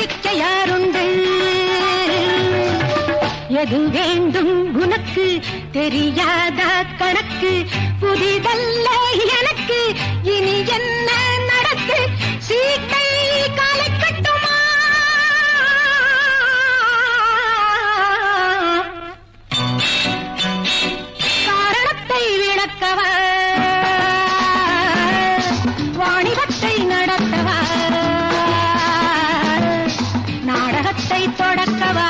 படிக்க யாருண்டு எது வேண்டும் உனக்கு தெரியாத கணக்கு புதிதல்ல எனக்கு இனி என்ன நடக்கு சீட்டை காலை கட்டுமா காரணத்தை விளக்கவா வாணிபத்தை நடத்தவா நாடகத்தை தொடக்கவா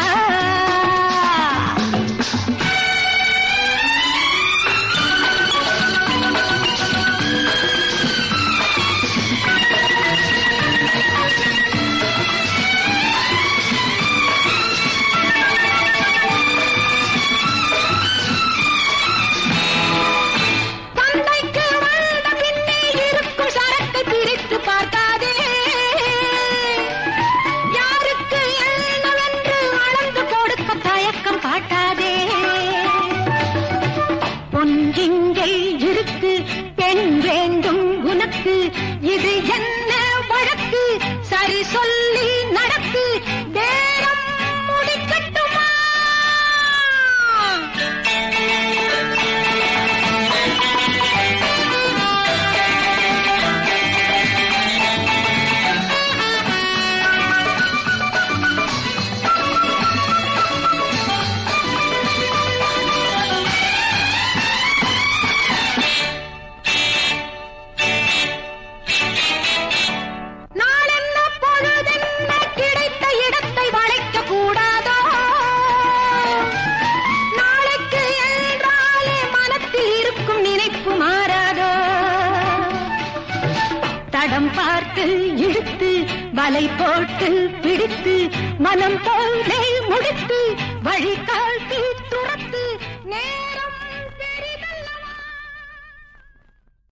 தந்தைக்கு வந்த பின்னே இருக்கும் சரக்கை பிரித்து பார்க்காதே யாருக்கு என்னவென்று அளந்து கொடுக்க தயக்கம் காட்டாதே பொன்றிங்கை இருக்கு பெண் வேண்டும் உனக்கு இது என்ன வழக்கு சரி சொல்லி நடக்கு நேரம் முடிக்கட்டுமா நாளென்ன பொழுதென்ன கிடைத்த இடத்தை வளைக்க கூடாதோ நாளைக்கு என்றாலே மனத்தில் இருக்கும் நினைப்பு மாறாதோ தடம் பார்த்து இழுத்து வலை போட்டு பிடித்து மனம் போலே முடித்து வழிகால்